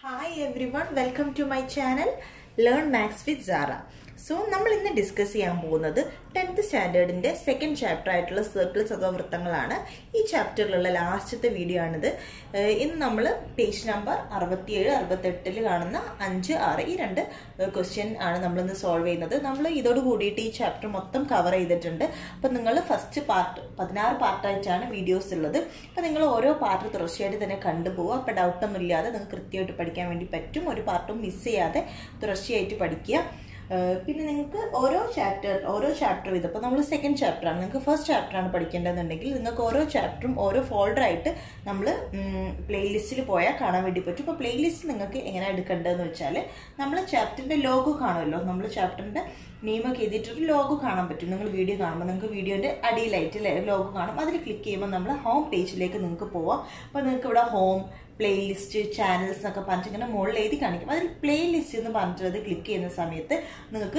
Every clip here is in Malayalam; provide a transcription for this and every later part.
Hi everyone welcome to my channel learn maths with Sara so നമ്മൾ ഇന്ന് ഡിസ്കസ് ചെയ്യാൻ പോകുന്നത് ടെൻത്ത് സ്റ്റാൻഡേർഡിന്റെ സെക്കൻഡ് ചാപ്റ്റർ ആയിട്ടുള്ള സർക്കിൾസ് അഥവാ വൃത്തങ്ങളാണ് ഈ ചാപ്റ്ററിലുള്ള ലാസ്റ്റത്തെ വീഡിയോ ആണിത് ഏഹ് ഇന്ന് നമ്മൾ പേജ് നമ്പർ അറുപത്തിയേഴ് അറുപത്തെട്ടിൽ കാണുന്ന അഞ്ച് ആറ് ഈ രണ്ട് ക്വസ്റ്റ്യൻ ആണ് നമ്മൾ ഇന്ന് സോൾവ് ചെയ്യുന്നത് നമ്മൾ ഇതോട് കൂടിയിട്ട് ഈ ചാപ്റ്റർ മൊത്തം കവർ ചെയ്തിട്ടുണ്ട് അപ്പം നിങ്ങൾ ഫസ്റ്റ് പാർട്ട് പതിനാറ് പാർട്ടായിട്ടാണ് വീഡിയോസ് ഉള്ളത് അപ്പം നിങ്ങൾ ഓരോ പാർട്ട് തുടർച്ചയായിട്ട് തന്നെ കണ്ടുപോകുക അപ്പം ഡൗട്ടൊന്നും ഇല്ലാതെ നിങ്ങൾക്ക് കൃത്യമായിട്ട് പഠിക്കാൻ വേണ്ടി പറ്റും ഒരു പാർട്ടും മിസ് ചെയ്യാതെ തുടർച്ചയായിട്ട് പഠിക്കുക ഏഹ് പിന്നെ നിങ്ങൾക്ക് ഓരോ ചാപ്റ്റർ ഓരോ ചാപ്റ്റർ വീതം ഇപ്പോൾ നമ്മൾ സെക്കൻഡ് ചാപ്റ്റർ ആണ് നിങ്ങൾക്ക് ഫസ്റ്റ് ചാപ്റ്റർ ആണ് പഠിക്കേണ്ടതെന്നുണ്ടെങ്കിൽ നിങ്ങൾക്ക് ഓരോ ചാപ്റ്ററും ഓരോ ഫോൾഡർ ആയിട്ട് നമ്മൾ പ്ലേലിസ്റ്റിൽ പോയാൽ കാണാൻ വേണ്ടി പറ്റും ഇപ്പോൾ പ്ലേലിസ്റ്റ് നിങ്ങൾക്ക് എങ്ങനെ എടുക്കേണ്ടതെന്ന് വെച്ചാൽ നമ്മൾ ചാപ്റ്ററിന്റെ ലോഗോ കാണുമല്ലോ നമ്മൾ ചാപ്റ്ററിന്റെ നെയിമൊക്കെ എഴുതിയിട്ടൊരു ലോഗോ കാണാൻ പറ്റും നിങ്ങൾ വീഡിയോ കാണുമ്പോൾ നിങ്ങൾക്ക് വീഡിയോന്റെ അടിയിലായിട്ട് ലോഗോ കാണും അതിൽ ക്ലിക്ക് ചെയ്യുമ്പോൾ നമ്മൾ ഹോം പേജിലേക്ക് നിങ്ങൾക്ക് പോവാം അപ്പോൾ നിങ്ങൾക്ക് ഇവിടെ ഹോം പ്ലേലിസ്റ്റ് ചാനൽസ് എന്നൊക്കെ പറഞ്ഞിട്ട് ഇങ്ങനെ മുകളിൽ എഴുതി കാണിക്കും അതിൽ പ്ലേലിസ്റ്റ് എന്ന് പറഞ്ഞിട്ട് ക്ലിക്ക് ചെയ്യുന്ന സമയത്ത് നിങ്ങൾക്ക്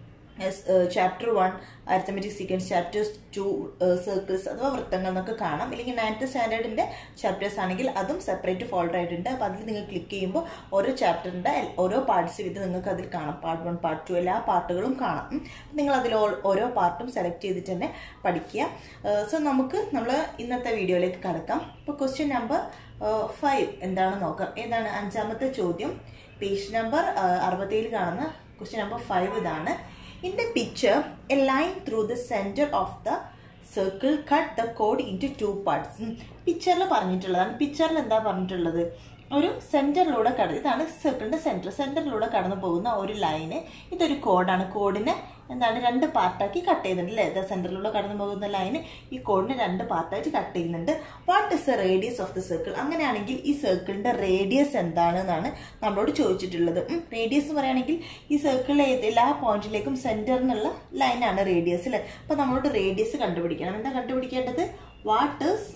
chapter one arithmetic sequence chapters two circles അഥവാ വൃത്തങ്ങൾ എന്നൊക്കെ കാണാം ഇല്ലെങ്കിൽ നയൻത്ത് സ്റ്റാൻഡേർഡിന്റെ ചാപ്റ്റേഴ്സ് ആണെങ്കിൽ അതും സെപ്പറേറ്റ് ഫോൾഡർ ആയിട്ടുണ്ട് അപ്പോൾ അതിൽ നിങ്ങൾ ക്ലിക്ക് ചെയ്യുമ്പോൾ ഓരോ ചാപ്റ്ററിന്റെ ഓരോ പാർട്സ് ഇത് നിങ്ങൾക്ക് അതിൽ കാണാം പാർട്ട് വൺ പാർട്ട് ടു എല്ലാ പാർട്ടുകളും കാണാം ഉം. നിങ്ങൾ അതിൽ ഓ- ഓരോ പാർട്ടും സെലക്ട് ചെയ്തിട്ട് തന്നെ പഠിക്കുക സോ നമുക്ക് നമ്മൾ ഇന്നത്തെ വീഡിയോയിലേക്ക് കടക്കാം ഇപ്പോൾ ക്വസ്റ്റ്യൻ നമ്പർ ഫൈവ് എന്താണെന്ന് നോക്കാം ഏതാണ് അഞ്ചാമത്തെ ചോദ്യം പേജ് നമ്പർ അറുപത്തേഴ് കാണുന്ന ക്വസ്റ്റ്യൻ നമ്പർ ഫൈവ് ഇതാണ് in the picture a line through the centre of the circle cut the കോഡ് ഇൻ ടു ടു പാർട്സ് പിക്ചറിൽ പറഞ്ഞിട്ടുള്ളതാണ് പിക്ചറിൽ എന്താ പറഞ്ഞിട്ടുള്ളത് ഒരു സെന്ററിലൂടെ കടന്ന് ഇതാണ് സർക്കിളിന്റെ സെന്റർ സെന്ററിലൂടെ കടന്നു പോകുന്ന ഒരു ലൈന് ഇതൊരു കോഡാണ് കോഡിനെ എന്താണ് രണ്ട് പാർട്ടാക്കി കട്ട് ചെയ്യുന്നുണ്ട് അല്ലേ ഇത് സെന്ററിലൂടെ കടന്നു പോകുന്ന ലൈന് ഈ കോഡിനെ രണ്ട് പാർട്ടായിട്ട് കട്ട് ചെയ്യുന്നുണ്ട് what is the radius of the circle അങ്ങനെയാണെങ്കിൽ ഈ സർക്കിളിന്റെ റേഡിയസ് എന്താണ് എന്നാണ് നമ്മളോട് ചോദിച്ചിട്ടുള്ളത് റേഡിയസ് എന്ന് പറയുകയാണെങ്കിൽ ഈ സർക്കിളിലെ എല്ലാ പോയിന്റിലേക്കും സെന്ററിനുള്ള ലൈനാണ് റേഡിയസ് അല്ലേ അപ്പൊ നമ്മളോട് റേഡിയസ് കണ്ടുപിടിക്കണം എന്താ കണ്ടുപിടിക്കേണ്ടത് what is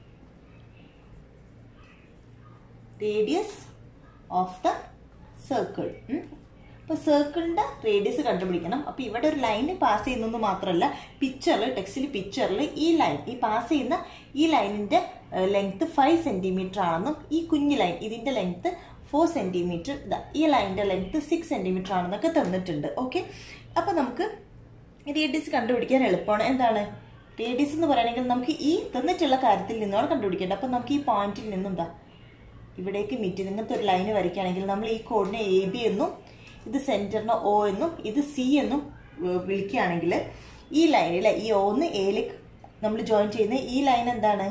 radius of the circle അപ്പോൾ സർക്കിളിന്റെ റേഡിയസ് കണ്ടുപിടിക്കണം അപ്പോൾ ഇവിടെ ഒരു ലൈൻ പാസ് ചെയ്യുന്നത് മാത്രമല്ല പിക്ചറിൽ ടെക്സ്റ്റിൽ പിക്ചറിൽ ഈ ലൈൻ ഈ പാസ് ചെയ്യുന്ന ഈ ലൈനിന്റെ ലെങ്ത് ഫൈവ് സെന്റിമീറ്റർ ആണെന്നും ഈ കുഞ്ഞു ലൈൻ ഇതിന്റെ ലെങ്ത് ഫോർ സെന്റിമീറ്റർ ഈ ലൈനിന്റെ ലെങ്ത് സിക്സ് സെന്റിമീറ്റർ ആണെന്നൊക്കെ തന്നിട്ടുണ്ട് ഓക്കെ അപ്പോൾ നമുക്ക് റേഡിയസ് കണ്ടുപിടിക്കാൻ എളുപ്പമാണ് എന്താണ് റേഡിയസ് എന്ന് പറയുകയാണെങ്കിൽ നമുക്ക് ഈ തന്നിട്ടുള്ള കാര്യത്തിൽ നിന്നാണ് കണ്ടുപിടിക്കേണ്ടത് അപ്പം നമുക്ക് ഈ പോയിന്റിൽ നിന്നും എന്താ ഇവിടേക്ക് മീറ്റ് ചെയ്ത് ഇങ്ങനത്തെ ഒരു ലൈന് വരയ്ക്കുകയാണെങ്കിൽ നമ്മൾ ഈ കോഡിനെ എ ബി എന്നും ഇത് സെന്ററിന് ഒ എന്നും ഇത് സി എന്നും ഏർ വിളിക്കുകയാണെങ്കിൽ ഈ ലൈനിൽ ഈ ഒന്ന് എയിലേക്ക് നമ്മൾ ജോയിൻ ചെയ്യുന്ന ഈ ലൈൻ എന്താണ്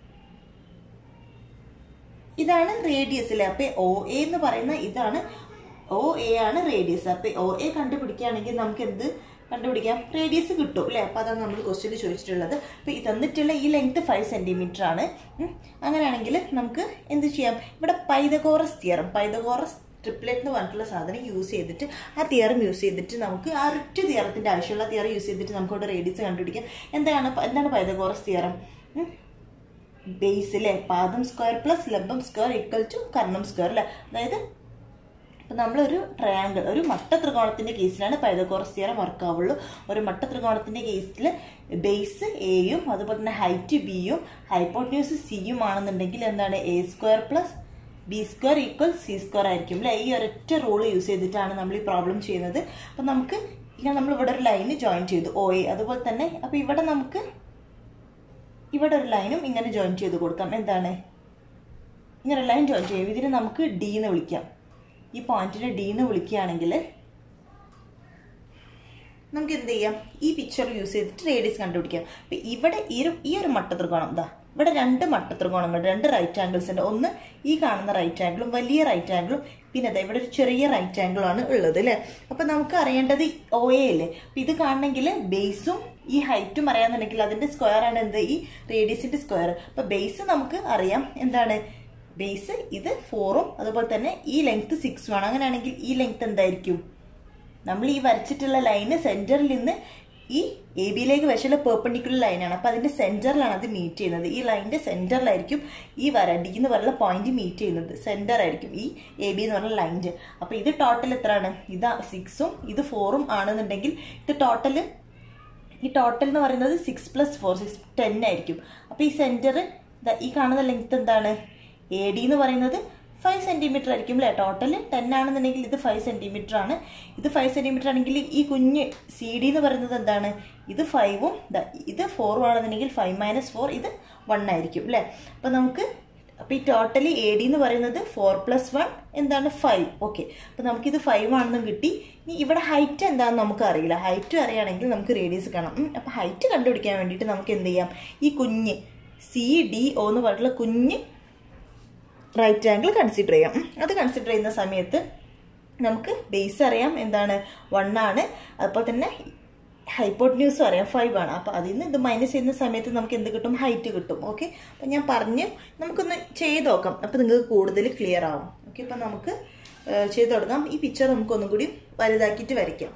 ഇതാണ് റേഡിയസ് അല്ലേ അപ്പൊ ഒ എ എന്ന് പറയുന്ന ഇതാണ് ഒ എ ആണ് റേഡിയസ് അപ്പൊ ഒ എ കണ്ടുപിടിക്കുകയാണെങ്കിൽ നമുക്ക് എന്ത് കണ്ടുപിടിക്കാം റേഡിയസ് കിട്ടും അല്ലേ അപ്പൊ അതാണ് നമ്മൾ ക്വസ്റ്റ്യൻ ചോദിച്ചിട്ടുള്ളത് അപ്പൊ ഈ തന്നിട്ടുള്ള ഈ ലെങ്ത് ഫൈവ് സെന്റിമീറ്റർ ആണ് ഉം. അങ്ങനെയാണെങ്കിൽ നമുക്ക് എന്ത് ചെയ്യാം ഇവിടെ പൈതകോറസ് തിയറം പൈതകോറസ് ട്രിപ്ലെറ്റ് എന്ന് പറഞ്ഞിട്ടുള്ള സാധനം യൂസ് ചെയ്തിട്ട് ആ തിയറം യൂസ് ചെയ്തിട്ട് നമുക്ക് ആ ഒറ്റ തിയറത്തിന്റെ ആവശ്യമുള്ള തിയറം യൂസ് ചെയ്തിട്ട് നമുക്ക് ഇവിടെ റേഡിയസ് കണ്ടുപിടിക്കാം എന്താണ് പ- എന്താണ് പൈതകോറസ് തിയറം ബേസിലെ പാദം സ്ക്വയർ പ്ലസ് ലംബം സ്ക്വയർ ഈക്വൽ ടു കർണം സ്ക്വയർ അല്ലേ അതായത് ഇപ്പം നമ്മളൊരു ട്രയാങ്കിൾ ഒരു മട്ട ത്രികോണത്തിന്റെ കേസിലാണ് പൈതകോറസ് തിയറം വർക്ക് ആവുള്ളൂ ഒരു മട്ട ത്രികോണത്തിന്റെ കേസിൽ ബേസ് എയും അതുപോലെ തന്നെ ഹൈറ്റ് ബിയും ഹൈപ്പോട്ട്ന്യൂസ് സിയും ആണെന്നുണ്ടെങ്കിൽ എന്താണ് A square plus B square equal C square ആയിരിക്കും അല്ലേ ഈ ഒരൊറ്റ റൂൾ യൂസ് ചെയ്തിട്ടാണ് നമ്മൾ ഈ പ്രോബ്ലം ചെയ്യുന്നത് അപ്പം നമുക്ക് ഇങ്ങനെ നമ്മൾ ഇവിടെ ഒരു ലൈന് ജോയിൻ ചെയ്തു ഒ എ അതുപോലെ തന്നെ അപ്പം ഇവിടെ നമുക്ക് ഇവിടെ ഒരു ലൈനും ഇങ്ങനെ ജോയിൻ ചെയ്ത് കൊടുക്കാം എന്താണ് ഇങ്ങനെ ഒരു ലൈൻ ജോയിൻ ചെയ്യും ഇതിന് നമുക്ക് ഡി എന്ന് വിളിക്കാം ഈ പോയിന്റിനെ ഡി എന്ന് വിളിക്കുകയാണെങ്കിൽ നമുക്ക് എന്ത് ചെയ്യാം ഈ പിക്ചർ യൂസ് ചെയ്തിട്ട് റേഡിയസ് കണ്ടുപിടിക്കാം അപ്പൊ ഇവിടെ ഈ ഒരു ഈ ഒരു മട്ട ത്രികോണം എന്താ ഇവിടെ രണ്ട് മട്ട ത്രികോണങ്ങൾ രണ്ട് റൈറ്റ് ആംഗിൾസ് ഉണ്ട് ഒന്ന് ഈ കാണുന്ന റൈറ്റ് ആംഗിളും വലിയ റൈറ്റ് ആംഗിളും പിന്നെ അതാ ഇവിടെ ഒരു ചെറിയ റൈറ്റ് ആംഗിളും ആണ് ഉള്ളത് അല്ലേ അപ്പൊ നമുക്ക് അറിയേണ്ടത് ഒ എ അല്ലേ അപ്പൊ ഇത് കാണണമെങ്കിൽ ബേസും ഈ ഹൈറ്റും അറിയാന്നുണ്ടെങ്കിൽ അതിന്റെ സ്ക്വയർ ആണ് എന്ത് ഈ റേഡിയസിന്റെ സ്ക്വയർ അപ്പൊ ബേസ് നമുക്ക് അറിയാം എന്താണ് ബേസ് ഇത് ഫോറും അതുപോലെ തന്നെ ഈ ലെങ്ത് സിക്സും ആണ് അങ്ങനെയാണെങ്കിൽ ഈ ലെങ്ത് എന്തായിരിക്കും നമ്മൾ ഈ വരച്ചിട്ടുള്ള ലൈന് സെന്ററിൽ നിന്ന് ഈ എ ബിയിലേക്ക് വശമുള്ള പെർപ്പൻഡിക്കുലർ ലൈനാണ് അപ്പൊ അതിന്റെ സെന്ററിലാണ് അത് മീറ്റ് ചെയ്യുന്നത് ഈ ലൈനിന്റെ സെന്ററിലായിരിക്കും ഈ വര ഡി എന്ന് പറയുന്ന പോയിന്റ് മീറ്റ് ചെയ്യുന്നത് സെന്റർ ആയിരിക്കും ഈ എ ബി എന്ന് പറഞ്ഞ ലൈൻ്റെ അപ്പൊ ഇത് ടോട്ടൽ എത്രയാണ് ഇത് സിക്സും ഇത് ഫോറും ആണെന്നുണ്ടെങ്കിൽ ഇത് ടോട്ടൽ ഈ ടോട്ടൽ എന്ന് പറയുന്നത് six plus four six ten ആയിരിക്കും അപ്പൊ ഈ സെന്റർ ഈ കാണുന്ന ലെങ്ത് എന്താണ് എ ഡി എന്ന് പറയുന്നത് ഫൈവ് സെൻറ്റിമീറ്റർ ആയിരിക്കും അല്ലേ ടോട്ടൽ ടെൻ ആണെന്നുണ്ടെങ്കിൽ ഇത് ഫൈവ് സെൻറ്റിമീറ്റർ ആണ് ഇത് ഫൈവ് സെൻറ്റിമീറ്റർ ആണെങ്കിൽ ഈ കുഞ്ഞ് സി ഡി എന്ന് പറയുന്നത് എന്താണ് ഇത് ഫൈവും ഇത് ഫോറും ആണെന്നുണ്ടെങ്കിൽ ഫൈവ് മൈനസ് ഫോർ ഇത് വൺ ആയിരിക്കും അല്ലേ അപ്പം നമുക്ക് അപ്പോൾ ഈ ടോട്ടലി എ ഡി എന്ന് പറയുന്നത് ഫോർ പ്ലസ് വൺ എന്താണ് ഫൈവ് ഓക്കെ അപ്പോൾ നമുക്കിത് ഫൈവ് ആണെന്നും കിട്ടി ഇനി ഇവിടെ ഹൈറ്റ് എന്താണെന്ന് നമുക്ക് അറിയില്ല ഹൈറ്റ് അറിയുകയാണെങ്കിൽ നമുക്ക് റേഡിയസ് കാണാം അപ്പോൾ ഹൈറ്റ് കണ്ടുപിടിക്കാൻ വേണ്ടിയിട്ട് നമുക്ക് എന്ത് ചെയ്യാം ഈ കുഞ്ഞ് സി ഡി ഒ എന്ന് പറഞ്ഞിട്ടുള്ള കുഞ്ഞ് റൈറ്റ് ആംഗിൾ കൺസിഡർ ചെയ്യാം അത് കൺസിഡർ ചെയ്യുന്ന സമയത്ത് നമുക്ക് ബേസ് അറിയാം എന്താണ് വൺ ആണ് അപ്പോൾ തന്നെ ഹൈപ്പോട്ട്ന്യൂസും അറിയാം ഫൈവ് ആണ് അപ്പോൾ അതിൽ നിന്ന് ഇത് മൈനസ് ചെയ്യുന്ന സമയത്ത് നമുക്ക് എന്ത് കിട്ടും ഹൈറ്റ് കിട്ടും ഓക്കെ അപ്പം ഞാൻ പറഞ്ഞ് നമുക്കൊന്ന് ചെയ്ത് നോക്കാം അപ്പോൾ നിങ്ങൾക്ക് കൂടുതൽ ക്ലിയർ ആവും ഓക്കെ അപ്പം നമുക്ക് ചെയ്ത് തുടങ്ങാം ഈ പിക്ചർ നമുക്കൊന്നും കൂടി വലുതാക്കിയിട്ട് വരയ്ക്കാം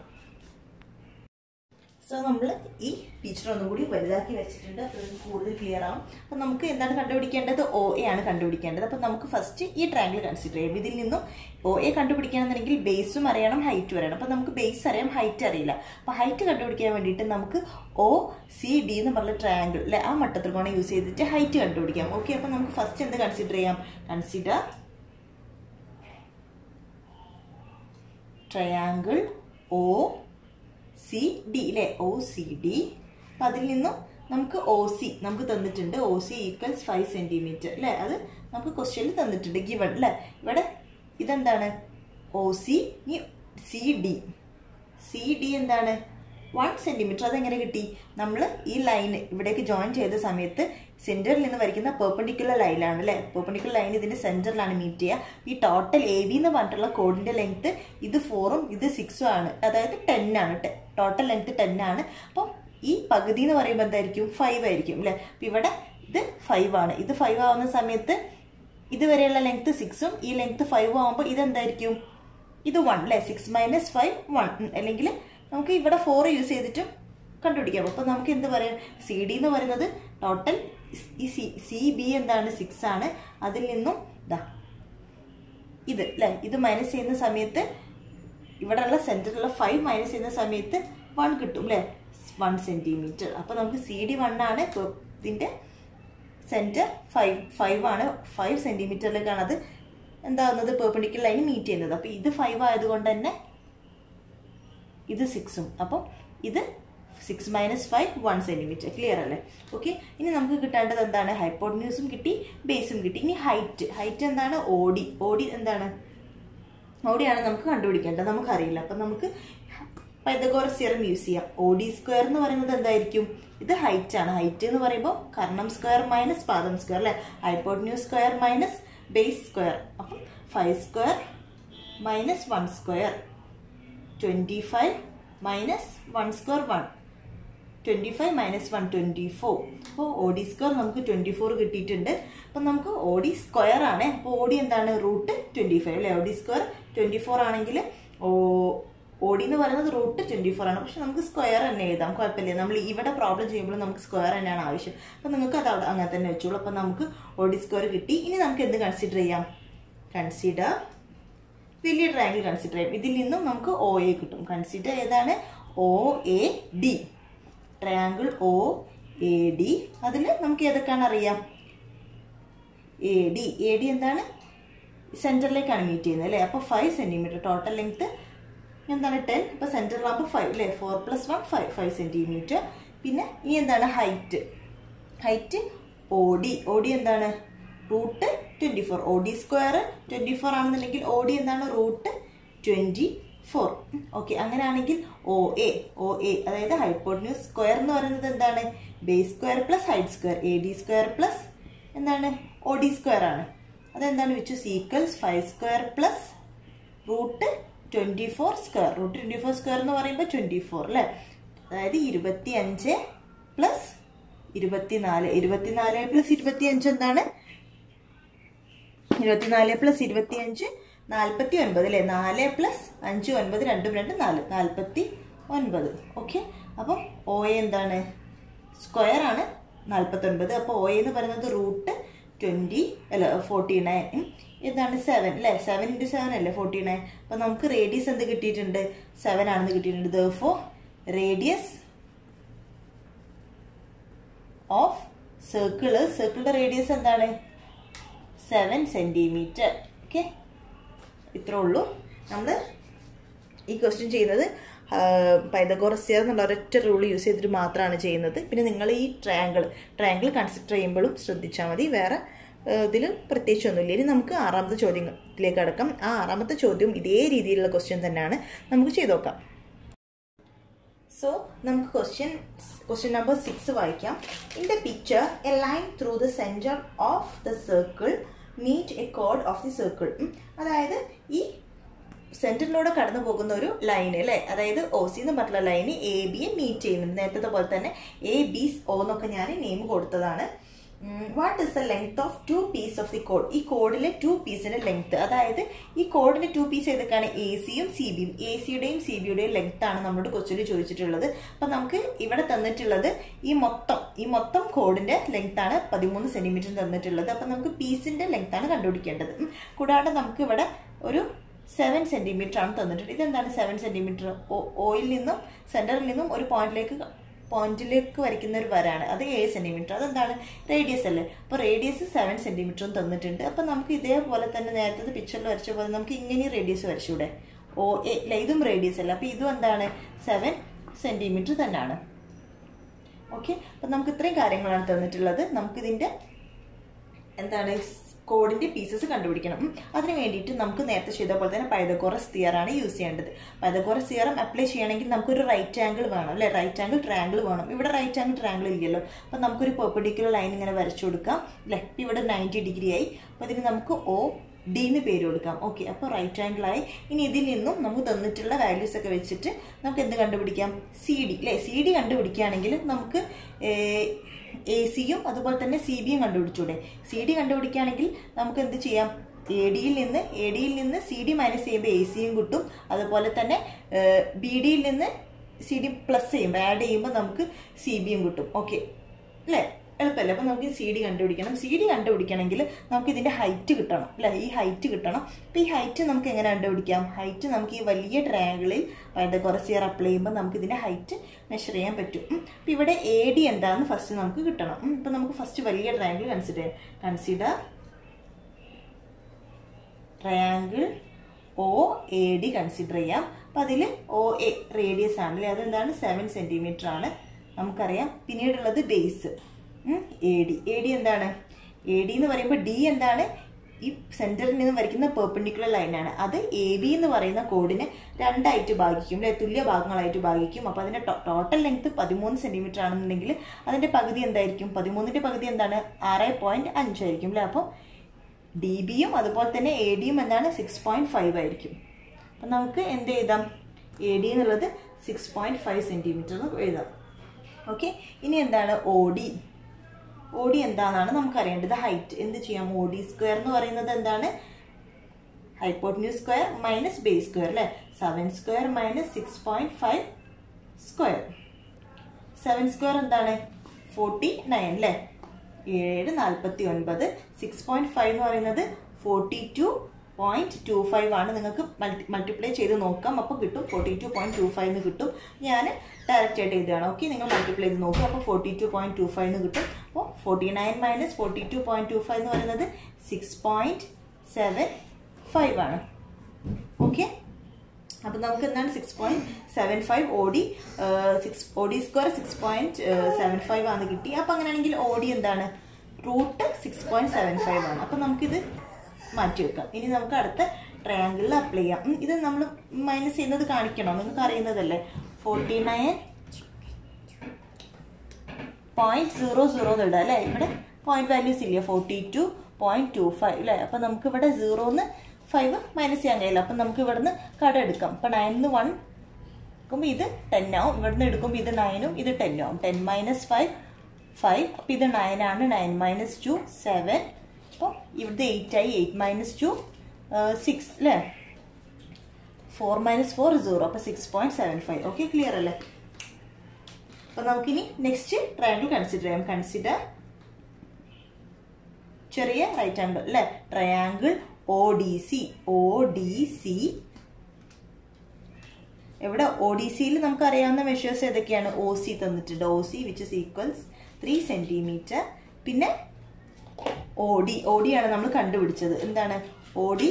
സോ നമ്മൾ ഈ പിക്ചർ ഒന്നും കൂടി വലുതാക്കി വെച്ചിട്ടുണ്ട് അപ്പോൾ ഇത് കൂടുതൽ ക്ലിയർ ആവും അപ്പം നമുക്ക് എന്താണ് കണ്ടുപിടിക്കേണ്ടത് ഒ എ ആണ് കണ്ടുപിടിക്കേണ്ടത് അപ്പം നമുക്ക് ഫസ്റ്റ് ഈ ട്രയാങ്കിൾ കൺസിഡർ ചെയ്യാം ഇതിൽ നിന്നും ഒ എ കണ്ടുപിടിക്കണമെന്നുണ്ടെങ്കിൽ ബേസും അറിയണം ഹൈറ്റും അറിയണം അപ്പം നമുക്ക് ബേസ് അറിയാം ഹൈറ്റ് അറിയില്ല അപ്പം ഹൈറ്റ് കണ്ടുപിടിക്കാൻ വേണ്ടിയിട്ട് നമുക്ക് ഒ സി ഡി എന്ന് പറഞ്ഞ ട്രയാങ്കിൾ അല്ലെ ആ മട്ടത്രികോണം യൂസ് ചെയ്തിട്ട് ഹൈറ്റ് കണ്ടുപിടിക്കാം ഓക്കെ അപ്പം നമുക്ക് ഫസ്റ്റ് എന്ത് കൺസിഡർ ചെയ്യാം consider triangle O C D അല്ലേ ഒ സി ഡി അപ്പം അതിൽ നിന്നും നമുക്ക് ഒ സി നമുക്ക് തന്നിട്ടുണ്ട് O C equals five centimetre അല്ലേ അത് നമുക്ക് ക്വസ്റ്റ്യനിൽ തന്നിട്ടുണ്ട് ഗിവൺ അല്ലേ ഇവിടെ ഇതെന്താണ് ഒ സി ഇനി സി ഡി സി ഡി എന്താണ് വൺ സെൻറ്റിമീറ്റർ അതെങ്ങനെ കിട്ടി നമ്മൾ ഈ ലൈൻ ഇവിടേക്ക് ജോയിൻ ചെയ്ത സമയത്ത് സെൻറ്ററിൽ നിന്ന് വരയ്ക്കുന്ന പെർപ്പൻഡിക്കുലർ ലൈനാണ് അല്ലേ പെർപ്പൻഡിക്കുലർ ലൈൻ ഇതിൻ്റെ സെൻറ്ററിലാണ് മീറ്റ് ചെയ്യുക ഈ ടോട്ടൽ എ ബി എന്ന് പറഞ്ഞിട്ടുള്ള കോഡിൻ്റെ ലെങ്ത്ത് ഇത് ഫോറും ഇത് സിക്സും ആണ് അതായത് ടെൻ ആണ് ടോട്ടൽ ലെങ്ത്ത് ടെൻ ആണ് അപ്പോൾ ഈ പകുതി എന്ന് പറയുമ്പോൾ എന്തായിരിക്കും ഫൈവ് ആയിരിക്കും അല്ലേ അപ്പോൾ ഇവിടെ ഇത് ഫൈവ് ആണ് ഇത് ഫൈവ് ആവുന്ന സമയത്ത് ഇതുവരെയുള്ള ലെങ്ത്ത് സിക്സും ഈ ലെങ്ത്ത് ഫൈവും ആകുമ്പോൾ ഇതെന്തായിരിക്കും ഇത് വൺ അല്ലേ സിക്സ് മൈനസ് ഫൈവ് വൺ അല്ലെങ്കിൽ നമുക്ക് ഇവിടെ ഫോർ യൂസ് ചെയ്തിട്ടും കണ്ടുപിടിക്കാം അപ്പോൾ നമുക്ക് എന്ത് പറയാം സി ഡി എന്ന് പറയുന്നത് ടോട്ടൽ ഈ സി സി ബി എന്താണ് സിക്സ് ആണ് അതിൽ നിന്നും ഇതാ ഇത് അല്ലേ ഇത് മൈനസ് ചെയ്യുന്ന സമയത്ത് ഇവിടെയുള്ള സെൻറ്ററിലുള്ള ഫൈവ് മൈനസ് ചെയ്യുന്ന സമയത്ത് വൺ കിട്ടും അല്ലേ വൺ സെൻറ്റിമീറ്റർ അപ്പോൾ നമുക്ക് സി ഡി വൺ ആണ് ഇതിൻ്റെ സെൻറ്റർ ഫൈവ് ഫൈവ് ആണ് ഫൈവ് സെൻറ്റിമീറ്ററിലേക്കാണ് അത് എന്താകുന്നത് പെർപെൻഡിക്കുലർ ലൈൻ മീറ്റ് ചെയ്യുന്നത് അപ്പോൾ ഇത് ഫൈവ് ആയതുകൊണ്ട് തന്നെ ഇത് സിക്സും അപ്പം ഇത് six minus five one centimetre clear അല്ലേ ഓക്കെ ഇനി നമുക്ക് കിട്ടേണ്ടത് എന്താണ് ഹൈപ്പോട്ന്യൂസും കിട്ടി ബേസും കിട്ടി ഇനി ഹൈറ്റ് ഹൈറ്റ് എന്താണ് ഓടി ഓടി എന്താണ് ഓടിയാണ് നമുക്ക് കണ്ടുപിടിക്കേണ്ടത് നമുക്കറിയില്ല അപ്പം നമുക്ക് പൈതഗോറസ് തിയറം യൂസ് ചെയ്യാം ഒ ഡി സ്ക്വയർ എന്ന് പറയുന്നത് എന്തായിരിക്കും ഇത് ഹൈറ്റ് ആണ് ഹൈറ്റ് എന്ന് പറയുമ്പോൾ കർണം സ്ക്വയർ മൈനസ് പാദം സ്ക്വയർ അല്ലെ hypotenuse square minus base square അപ്പം five square minus one square twenty five minus one square one twenty five minus one twenty four അപ്പോൾ ഒ ഡി സ്ക്വയർ നമുക്ക് ട്വൻറ്റി ഫോർ കിട്ടിയിട്ടുണ്ട് അപ്പം നമുക്ക് ഒ ഡി സ്ക്വയർ ആണ് അപ്പോൾ ഒ ഡി എന്താണ് റൂട്ട് ട്വൻറ്റി ഫൈവ് അല്ലേ O D square twenty four ആണെങ്കിൽ ഓ ഒ ഡി എന്ന് പറയുന്നത് റൂട്ട് ട്വൻറ്റി ഫോർ ആണ് പക്ഷെ നമുക്ക് സ്ക്വയർ തന്നെ എഴുതാം കുഴപ്പമില്ല നമ്മൾ ഇവിടെ പ്രോബ്ലം ചെയ്യുമ്പോൾ നമുക്ക് സ്ക്വയർ തന്നെയാണ് ആവശ്യം അപ്പം നിങ്ങൾക്ക് അത് അവിടെ അങ്ങനെ തന്നെ വെച്ചോളൂ അപ്പം നമുക്ക് ഒ ഡി സ്ക്വയർ കിട്ടി ഇനി നമുക്ക് എന്ത് കൺസിഡർ ചെയ്യാം കൺസിഡർ വലിയ ട്രയാങ്കിൾ കൺസിഡർ ചെയ്യാം ഇതിൽ നിന്നും നമുക്ക് ഒ എ കിട്ടും കൺസിഡർ ഏതാണ് O A D triangle O A D അതിൽ നമുക്ക് ഏതൊക്കെയാണ് അറിയാം എ ഡി എ ഡി എന്താണ് സെൻറ്ററിലേക്കാണ് മീറ്റ് ചെയ്യുന്നത് അല്ലേ അപ്പോൾ ഫൈവ് സെൻറ്റിമീറ്റർ ടോട്ടൽ ലെങ്ത്ത് എന്താണ് ടെൻ ഇപ്പോൾ സെൻറ്ററിലാകുമ്പോൾ ഫൈവ് അല്ലേ four plus one five five centimetre പിന്നെ ഇനി എന്താണ് height height O D O D എന്താണ് root twenty four O D square twenty four ആണെന്നുണ്ടെങ്കിൽ ഒ ഡി എന്താണ് റൂട്ട് ട്വൻറ്റി ഫോർ ഓക്കെ അങ്ങനെയാണെങ്കിൽ ഒ എ ഒ എ അതായത് ഹൈപ്പോട്ന്യൂസ് സ്ക്വയർ എന്ന് പറയുന്നത് എന്താണ് base square plus height square A D square plus എന്താണ് ഒ ഡി സ്ക്വയർ ആണ് അതെന്താണ് which is equals five square plus root twenty four square root twenty four square എന്ന് പറയുമ്പോൾ ട്വൻറ്റി ഫോർ അല്ലേ അതായത് ഇരുപത്തി അഞ്ച് പ്ലസ് ഇരുപത്തിനാല് ഇരുപത്തിനാല് പ്ലസ് ഇരുപത്തി അഞ്ച് എന്താണ് ഇരുപത്തിനാല് പ്ലസ് ഇരുപത്തി അഞ്ച് നാൽപ്പത്തി ഒൻപത് അല്ലേ നാല് പ്ലസ് അഞ്ച് ഒൻപത് രണ്ടും രണ്ട് നാല് നാൽപ്പത്തി ഒൻപത് ഓക്കെ അപ്പം ഒ എ എന്താണ് സ്ക്വയർ ആണ് നാൽപ്പത്തൊൻപത് അപ്പോൾ ഒ എന്ന് പറയുന്നത് റൂട്ട് ട്വൻറ്റി അല്ല ഫോർട്ടി നയൻ എന്താണ് സെവൻ അല്ലേ സെവൻ ഇൻറ്റു സെവൻ അല്ലേ ഫോർട്ടി നയൻ അപ്പം നമുക്ക് റേഡിയസ് എന്ത് കിട്ടിയിട്ടുണ്ട് സെവൻ ആണെന്ന് കിട്ടിയിട്ടുണ്ട് ദോ റേഡിയസ് ഓഫ് സർക്കിള് സർക്കിളിൻ്റെ റേഡിയസ് എന്താണ് സെവൻ സെൻറ്റിമീറ്റർ ഓക്കെ ഇത്രേ ഉള്ളൂ നമ്മൾ ഈ ക്വസ്റ്റ്യൻ ചെയ്യുന്നത് പൈതഗോറസ് തിയറം എന്നുള്ള ഒരൊറ്റ റൂൾ യൂസ് ചെയ്തിട്ട് മാത്രമാണ് ചെയ്യുന്നത് പിന്നെ നിങ്ങൾ ഈ ട്രയാങ്കിൾ ട്രയാങ്കിൾ കൺസിഡർ ചെയ്യുമ്പോഴും ശ്രദ്ധിച്ചാൽ മതി വേറെ ഇതിൽ പ്രത്യേകിച്ചൊന്നുമില്ല ഇനി നമുക്ക് ആറാമത്തെ ചോദ്യത്തിലേക്ക് അടക്കം ആ ആറാമത്തെ ചോദ്യം ഇതേ രീതിയിലുള്ള ക്വസ്റ്റ്യൻ തന്നെയാണ് നമുക്ക് ചെയ്ത് നോക്കാം സോ നമുക്ക് ക്വസ്റ്റ്യൻ ക്വസ്റ്റ്യൻ നമ്പർ സിക്സ് വായിക്കാം in the picture a line through the centre of the circle meet a കോഡ് ഓഫ് ദി സർക്കിൾ അതായത് ഈ സെന്ററിലൂടെ കടന്നു പോകുന്ന ഒരു ലൈൻ അല്ലേ അതായത് ഒ സി എന്ന് പറഞ്ഞിട്ടുള്ള ലൈന് എ ബിയെ മീറ്റ് ചെയ്യുന്നുണ്ട് നേരത്തെ പോലെ തന്നെ എ ബി ഒ എന്നൊക്കെ ഞാൻ നെയിം കൊടുത്തതാണ് what is the length of two piece of the കോഡ് ഈ കോഡിലെ ടു പീസിന്റെ ലെങ്ത് അതായത് ഈ കോഡിന്റെ ടു പീസ് ഏതൊക്കെയാണ് എ സിയും സി ബിയും എ സിയുടെയും സി ബിയുടെയും ലെങ്ത് ആണ് നമ്മുടെ ക്വസ്റ്റിൽ ചോദിച്ചിട്ടുള്ളത് അപ്പൊ നമുക്ക് ഇവിടെ തന്നിട്ടുള്ളത് ഈ മൊത്തം ഈ മൊത്തം കോഡിന്റെ ലെങ്ത് ആണ് പതിമൂന്ന് സെന്റിമീറ്റർ തന്നിട്ടുള്ളത് അപ്പൊ നമുക്ക് പീസിന്റെ ലെങ്ത് ആണ് കണ്ടുപിടിക്കേണ്ടത് കൂടാതെ നമുക്ക് ഇവിടെ ഒരു സെവൻ സെന്റിമീറ്റർ ആണ് തന്നിട്ടുണ്ട് ഇതെന്താണ് സെവൻ സെന്റിമീറ്റർ ഓയിൽ നിന്നും സെന്ററിൽ നിന്നും ഒരു പോയിന്റിലേക്ക് പോയിന്റിലേക്ക് വരയ്ക്കുന്ന ഒരു വരാണ് അത് ഏഴ് സെന്റിമീറ്റർ അതെന്താണ് റേഡിയസ് അല്ലേ അപ്പോൾ റേഡിയസ് സെവൻ സെന്റിമീറ്ററും തന്നിട്ടുണ്ട് അപ്പം നമുക്ക് ഇതേപോലെ തന്നെ നേരത്തെ പിക്ചറിൽ വരച്ച പോലെ നമുക്ക് ഇങ്ങനെ റേഡിയസ് വരച്ചൂടെ ഓ എ അല്ല ഇതും റേഡിയസ് അല്ല അപ്പോൾ ഇതും എന്താണ് സെവൻ സെന്റിമീറ്റർ തന്നെയാണ് ഓക്കെ അപ്പം നമുക്ക് ഇത്രയും കാര്യങ്ങളാണ് തന്നിട്ടുള്ളത് നമുക്കിതിൻ്റെ എന്താണ് കോഡിന്റെ പീസസ് കണ്ടുപിടിക്കണം അതിന് വേണ്ടിയിട്ട് നമുക്ക് നേരത്തെ ചെയ്ത പോലെ തന്നെ പൈതഗോറസ് തിയറാണ് യൂസ് ചെയ്യേണ്ടത് പൈതഗോറസ് തിയറം അപ്ലൈ ചെയ്യണമെങ്കിൽ നമുക്കൊരു റൈറ്റ് ആംഗിൾ വേണം അല്ലെ റൈറ്റ് ആംഗിൾ ട്രാങ്കിൾ വേണം ഇവിടെ റൈറ്റ് ആംഗിൾ ട്രാങ്കിൾ ഇല്ലല്ലോ അപ്പം നമുക്കൊരു പെർപ്പഡിക്കുലർ ലൈൻ ഇങ്ങനെ വരച്ചു കൊടുക്കാം അല്ലെ ഇവിടെ നയൻറ്റി ഡിഗ്രി ആയി അപ്പോൾ ഇതിന് നമുക്ക് ഒ ഡി എന്ന് പേര് കൊടുക്കാം ഓക്കെ അപ്പോൾ റൈറ്റ് ആംഗിൾ ആയി ഇനി ഇതിൽ നിന്നും നമുക്ക് തന്നിട്ടുള്ള വാല്യൂസ് ഒക്കെ വെച്ചിട്ട് നമുക്ക് എന്ത് കണ്ടുപിടിക്കാം സി ഡി അല്ലേ സി ഡി കണ്ടുപിടിക്കുകയാണെങ്കിൽ നമുക്ക് എ സിയും അതുപോലെ തന്നെ സി ബിയും കണ്ടുപിടിച്ചൂടെ സി ഡി കണ്ടുപിടിക്കുകയാണെങ്കിൽ നമുക്ക് എന്ത് ചെയ്യാം എ ഡിയിൽ നിന്ന് എ ഡിയിൽ നിന്ന് സി ഡി മൈനസ് ചെയ്യുമ്പോൾ എ സിയും കിട്ടും അതുപോലെ തന്നെ ബി ഡിയിൽ നിന്ന് സി ഡി പ്ലസ് ചെയ്യുമ്പോൾ ആഡ് ചെയ്യുമ്പോൾ നമുക്ക് സി ബിയും കിട്ടും ഓക്കെ അല്ലേ എളുപ്പമല്ലേ അപ്പം നമുക്ക് സി ഡി കണ്ടുപിടിക്കണം സി ഡി കണ്ടുപിടിക്കണമെങ്കിൽ നമുക്ക് ഇതിൻ്റെ ഹൈറ്റ് കിട്ടണം അല്ലേ ഈ ഹൈറ്റ് കിട്ടണം അപ്പം ഈ ഹൈറ്റ് നമുക്ക് എങ്ങനെ കണ്ടുപിടിക്കാം ഹൈറ്റ് നമുക്ക് ഈ വലിയ ട്രയാങ്കിളിൽ പൈതഗോറസ് ഇയർ അപ്ലൈ ചെയ്യുമ്പോൾ നമുക്ക് ഇതിൻ്റെ ഹൈറ്റ് മെഷർ ചെയ്യാൻ പറ്റും അപ്പം ഇവിടെ എ ഡി എന്താണെന്ന് ഫസ്റ്റ് നമുക്ക് കിട്ടണം ഇപ്പം നമുക്ക് ഫസ്റ്റ് വലിയ ട്രയാങ്കിൾ കൺസിഡർ ചെയ്യാം consider triangle O A D consider ചെയ്യാം അപ്പം അതിൽ ഒ എ റേഡിയസ് ആണ് അല്ലേ അതെന്താണ് സെവൻ സെൻറ്റിമീറ്റർ ആണ് നമുക്കറിയാം പിന്നീടുള്ളത് base A D A D എന്താണ് എ ഡി എന്ന് പറയുമ്പോൾ ഡി എന്താണ് ഈ സെന്ററിൽ നിന്ന് വരയ്ക്കുന്ന പെർപെൻഡിക്കുലർ ലൈനാണ് അത് എ ബി എന്ന് പറയുന്ന കോഡിനെ രണ്ടായിട്ട് ഭാഗിക്കും അല്ലെ തുല്യ ഭാഗങ്ങളായിട്ട് ഭാഗിക്കും അപ്പോൾ അതിന്റെ ടോട്ടൽ ലെങ്ത് പതിമൂന്ന് സെന്റിമീറ്റർ ആണെന്നുണ്ടെങ്കിൽ അതിന്റെ പകുതി എന്തായിരിക്കും പതിമൂന്നിന്റെ പകുതി എന്താണ് ആറ് പോയിന്റ് അഞ്ചായിരിക്കും അല്ലേ അപ്പോൾ ഡി ബിയും അതുപോലെ തന്നെ എ ഡിയും എന്താണ് സിക്സ് പോയിന്റ് ഫൈവ് ആയിരിക്കും അപ്പം നമുക്ക് എന്ത് എഴുതാം എ ഡി എന്നുള്ളത് സിക്സ് പോയിന്റ് ഫൈവ് സെന്റിമീറ്റർ എന്ന് എഴുതാം ഓക്കെ ഇനി എന്താണ് ഒ ഡി ഒ ഡി എന്താണെന്നാണ് നമുക്ക് അറിയേണ്ടത് ഹൈറ്റ് എന്ത് ചെയ്യാം ഒ ഡി സ്ക്വയർ എന്ന് പറയുന്നത് എന്താണ് hypotenuse square minus base square അല്ലേ seven square minus six point five square seven square എന്താണ് ഫോർട്ടി നയൻ അല്ലേ ഏഴ് നാൽപ്പത്തി ഒൻപത് സിക്സ് പോയിന്റ് ഫൈവ് എന്ന് പറയുന്നത് forty two point two five ആണ് നിങ്ങൾക്ക് മൾട്ടി മൾട്ടിപ്ലൈ ചെയ്ത് നോക്കാം അപ്പോൾ കിട്ടും forty two point two five എന്ന് കിട്ടും ഞാൻ ഡയറക്റ്റ് ആയിട്ട് എഴുതുകയാണ് ഓക്കെ നിങ്ങൾ മൾട്ടിപ്ലൈ ചെയ്ത് നോക്കുക അപ്പോൾ forty two point two five എന്ന് കിട്ടും അപ്പോൾ forty nine minus forty two point two five എന്ന് പറയുന്നത് സിക്സ് പോയിന്റ് സെവൻ ഫൈവ് ആണ് ഓക്കെ അപ്പം നമുക്ക് എന്താണ് six point seven five O D six O D square six point seven five ആണ് കിട്ടി അപ്പം അങ്ങനെയാണെങ്കിൽ ഓ ഡി എന്താണ് root six point seven five ആണ് അപ്പം നമുക്കിത് മാറ്റി വെക്കാം ഇനി നമുക്ക് അടുത്ത ട്രയാങ്കിളിൽ അപ്ലൈ ചെയ്യാം ഉം, ഇത് നമ്മൾ മൈനസ് ചെയ്യുന്നത് കാണിക്കണോ നിങ്ങൾക്ക് അറിയുന്നതല്ലേ forty nine point zero zero ഇടാം അല്ലേ ഇവിടെ പോയിന്റ് വാല്യൂസ് ഇല്ല forty two point two five അല്ലേ അപ്പം നമുക്ക് ഇവിടെ സീറോന്ന് ഫൈവ് മൈനസ് ചെയ്യാൻ കഴിയില്ല അപ്പം നമുക്ക് ഇവിടുന്ന് കട എടുക്കാം അപ്പം നയനിന്ന് വൺ എടുക്കുമ്പോൾ ഇത് ടെൻ ആവും ഇവിടുന്ന് എടുക്കുമ്പോൾ ഇത് നയനും ഇത് ടെൻ ആവും ടെൻ മൈനസ് ഫൈവ് ഫൈവ് അപ്പം ഇത് നയൻ ആണ് നയൻ മൈനസ് ടു സെവൻ അപ്പോൾ ഇവിടുത്തെ എയ്റ്റ് ആയി എയ്റ്റ് മൈനസ് ടു സിക്സ് അല്ലേ ഫോർ മൈനസ് ഫോർ സീറോ അപ്പോൾ six point seven five okay clear അല്ലേ അപ്പോൾ നമുക്കിനി നെക്സ്റ്റ് ട്രയാങ്കിൾ കൺസിഡർ ചെയ്യാം കൺസിഡർ ചെറിയ റൈറ്റ് ആംഗിൾ അല്ലേ triangle O D C O D C എവിടെ ഒ ഡി സിയിൽ നമുക്ക് അറിയാവുന്ന മെഷേഴ്സ് ഏതൊക്കെയാണ് ഒ സി തന്നിട്ടുണ്ട് O C which is equals three centimetre പിന്നെ ഒ ഡി ഒ ഡി ആണ് നമ്മൾ കണ്ടുപിടിച്ചത് എന്താണ് ഒ ഡി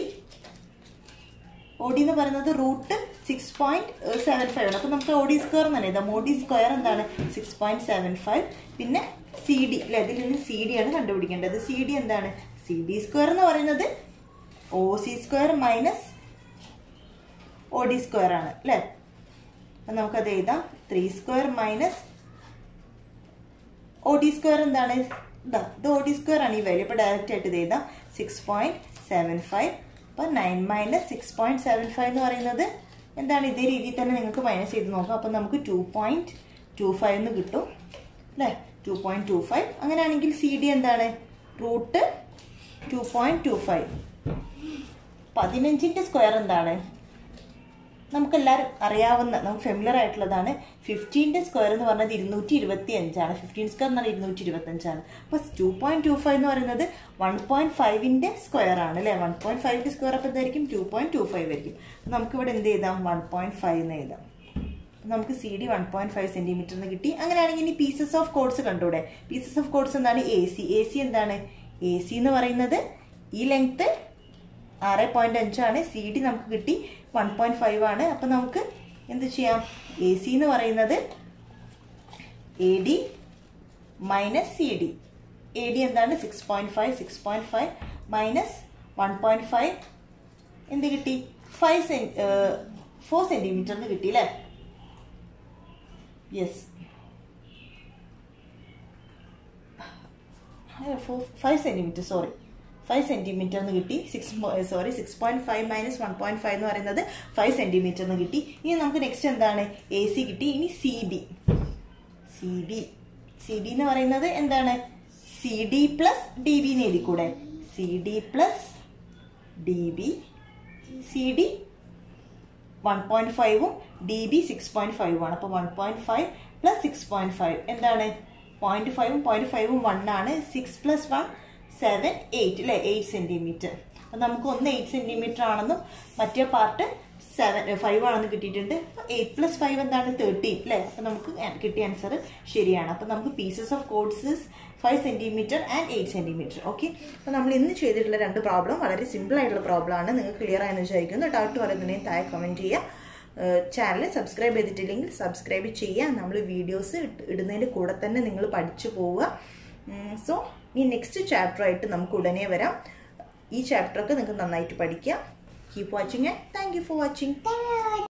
ഒ ഡി എന്ന് പറയുന്നത് root six point seven five ആണ് അപ്പോൾ നമുക്ക് ഒ ഡി സ്ക്വയർ എന്ന് എഴുതാം ഒ ഡി സ്ക്വയർ എന്താണ് സിക്സ് പോയിന്റ് സെവൻ ഫൈവ് പിന്നെ സി ഡി അല്ലെ അതിൽ നിന്ന് സി ഡി ആണ് കണ്ടുപിടിക്കേണ്ടത് സി ഡി എന്താണ് സി ഡി സ്ക്വയർ എന്ന് പറയുന്നത് O C square minus O D square ആണ് അല്ലേ അപ്പം നമുക്കത് എഴുതാം three square minus O D square എന്താണ് ഇതാ ഇത് ഒ ഡി സ്ക്വയർ ആണ് ഈ വാല്യൂ അപ്പോൾ ഡയറക്റ്റ് ആയിട്ട് ഇത് എഴുതാം സിക്സ് പോയിന്റ് സെവൻ ഫൈവ് അപ്പോൾ nine minus six point seven five എന്ന് പറയുന്നത് എന്താണ് ഇതേ രീതിയിൽ തന്നെ നിങ്ങൾക്ക് മൈനസ് ചെയ്ത് നോക്കാം അപ്പോൾ നമുക്ക് ടു പോയിന്റ് ടു ഫൈവ് എന്ന് കിട്ടും അല്ലേ ടു പോയിന്റ് ടു ഫൈവ് അങ്ങനെയാണെങ്കിൽ സി ഡി എന്താണ് root two point two five പതിനഞ്ചിൻ്റെ സ്ക്വയർ എന്താണ് നമുക്കെല്ലാവരും അറിയാവുന്ന നമുക്ക് ഫെമിലർ ആയിട്ടുള്ളതാണ് ഫിഫ്റ്റീൻ്റെ സ്ക്വയർ എന്ന് പറഞ്ഞത് ഇരുന്നൂറ്റി ഇരുപത്തി അഞ്ചാണ് ഫിഫ്റ്റീൻ സ്ക്വയർ എന്ന് പറഞ്ഞാൽ ഇരുന്നൂറ്റി ഇരുപത്തഞ്ചാണ് അപ്പോൾ ടു പോയിന്റ് ടു ഫൈവ് എന്ന് പറയുന്നത് വൺ പോയിന്റ് ഫൈവിൻ്റെ സ്ക്വയർ ആണ് അല്ലേ വൺ പോയിന്റ് ഫൈവിൻ്റെ സ്ക്വയർ അപ്പോൾ എന്തായിരിക്കും ടു പോയിന്റ് ടു ഫൈവ് ആയിരിക്കും അപ്പോൾ നമുക്കിവിടെ എന്ത് ചെയ്താം വൺ പോയിന്റ് ഫൈവ് എന്ന് എഴുതാം നമുക്ക് C D one point five centimetre എന്ന് കിട്ടി അങ്ങനെയാണെങ്കിൽ ഇനി പീസസ് ഓഫ് കോഡ്സ് കണ്ടൂടെ പീസസ് ഓഫ് കോഡ്സ് എന്താണ് എ സി എ സി എന്താണ് എ സി എന്ന് പറയുന്നത് ഈ ലെങ്ത് ആറ് പോയിന്റ് അഞ്ചാണ് സി ഡി നമുക്ക് കിട്ടി വൺ പോയിന്റ് ഫൈവ് ആണ് അപ്പം നമുക്ക് എന്ത് ചെയ്യാം എ സി എന്ന് പറയുന്നത് A D minus C D A D എന്താണ് six point five six point five minus one point five എന്ത് കിട്ടി ഫൈവ് സെൻ ഫോർ സെന്റിമീറ്റർ എന്ന് കിട്ടി അല്ലേ yes five centimetre sorry five centimetre എന്ന് കിട്ടി six sorry six point five minus one point five എന്ന് പറയുന്നത് ഫൈവ് സെന്റിമീറ്റർ എന്ന് കിട്ടി ഇനി നമുക്ക് നെക്സ്റ്റ് എന്താണ് എ സി കിട്ടി ഇനി C B C B C B എന്ന് പറയുന്നത് എന്താണ് C D plus D B എന്ന് എഴുതിക്കൂടെ C D plus D B C D one point ഫൈവും ഡി ബി സിക്സ് പോയിന്റ് ഫൈവും ആണ് അപ്പോൾ one point five plus six point five എന്താണ് പോയിന്റ് ഫൈവും പോയിന്റ് ഫൈവും വൺ ആണ് six plus one seven eight അല്ലേ എയ്റ്റ് സെന്റിമീറ്റർ അപ്പം നമുക്ക് ഒന്ന് എയ്റ്റ് സെന്റിമീറ്റർ ആണെന്നും മറ്റേ പാർട്ട് സെവൻ ഫൈവ് ആണെന്ന് കിട്ടിയിട്ടുണ്ട് അപ്പോൾ എയ്റ്റ് പ്ലസ് ഫൈവ് എന്താണ് തേർട്ടീൻ അല്ലേ അപ്പം നമുക്ക് കിട്ടിയ ആൻസർ ശരിയാണ് അപ്പം നമുക്ക് pieces of chords five centimetre and eight centimetre okay അപ്പോൾ നമ്മൾ ഇന്ന് ചെയ്തിട്ടുള്ള രണ്ട് പ്രോബ്ലം വളരെ സിമ്പിൾ ആയിട്ടുള്ള പ്രോബ്ലം ആണ് നിങ്ങൾക്ക് ക്ലിയർ ആയെന്ന് വിചാരിക്കുന്നു ഡൗട്ട് പറയുന്നതിനെയും താഴെ കമൻറ്റ് ചെയ്യുക ചാനൽ സബ്സ്ക്രൈബ് ചെയ്തിട്ടില്ലെങ്കിൽ സബ്സ്ക്രൈബ് ചെയ്യുക നമ്മൾ വീഡിയോസ് ഇടുന്നതിൻ്റെ കൂടെ തന്നെ നിങ്ങൾ പഠിച്ചു പോവുക സോ ഈ നെക്സ്റ്റ് ചാപ്റ്റർ ആയിട്ട് നമുക്ക് ഉടനെ വരാം ഈ ചാപ്റ്ററൊക്കെ നിങ്ങൾക്ക് നന്നായിട്ട് പഠിക്കാം keep watching thank you for watching